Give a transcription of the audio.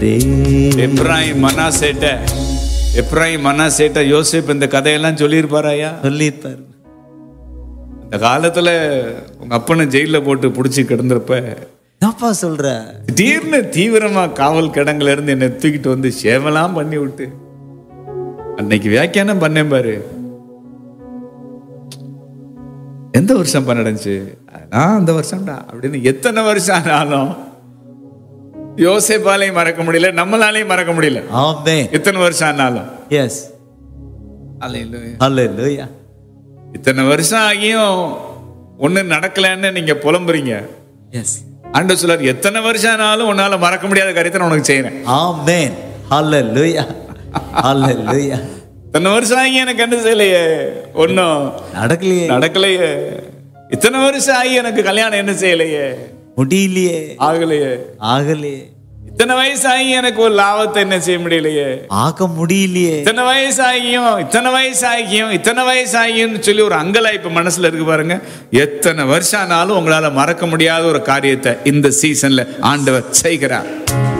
எப்ராஹிம் மனாசேட்ட எப்ராஹிம் மனாசேட்ட யோசேப் இந்த கதையெல்லாம் சொல்லியிருப்பாராயா சொல்லியிருப்பாரு இந்த காலத்துல உங்க அப்பனை ஜெயில போட்டு புடிச்சு கிடந்திருப்ப என்னப்பா சொல்ற திடீர்னு தீவிரமா காவல் கிடங்குல இருந்து என்னை தூக்கிட்டு வந்து சேவலாம் பண்ணி விட்டு அன்னைக்கு வியாக்கியானம் பண்ணேன் பாரு எந்த வருஷம் நடந்துச்சு நான் அந்த வருஷம்டா அப்படின்னு எத்தனை வருஷம் ஆனாலும் யோசேப்பாலையும் மறக்க முடியல நம்மளாலையும் மறக்க முடியல ஆமே எத்தனை வருஷம் ஆனாலும் எஸ் அல்லேலூயா. அல்லேலூயா இத்தனை வருஷம் ஆகியும் ஒண்ணு நடக்கலன்னு நீங்க புலம்புறீங்க எஸ் ஆண்டு சொல்லார் எத்தனை வருஷம் ஆனாலும் உன்னால மறக்க முடியாத காரியத்தை நான் உனக்கு செய்யறேன் ஆமென் அல்லேலூயா அல்லேலூயா இத்தனை வருஷம் ஆகி எனக்கு என்ன செய்யலையே ஒன்னும் நடக்கலையே நடக்கலையே இத்தனை வருஷம் ஆகி எனக்கு கல்யாணம் என்ன செய்யலையே முடியலையே ஆகலையே ஆகலையே இத்தனை வயசு ஆகி எனக்கு ஒரு லாபத்தை என்ன செய்ய முடியலையே ஆக முடியலையே இத்தனை வயசு ஆகியும் இத்தனை வயசு ஆகியும் இத்தனை வயசு ஆகியும்னு சொல்லி ஒரு அங்கலாய்ப்பு மனசுல இருக்கு பாருங்க எத்தனை வருஷம் ஆனாலும் உங்களால மறக்க முடியாத ஒரு காரியத்தை இந்த சீசன்ல ஆண்டவர் செய்கிறார்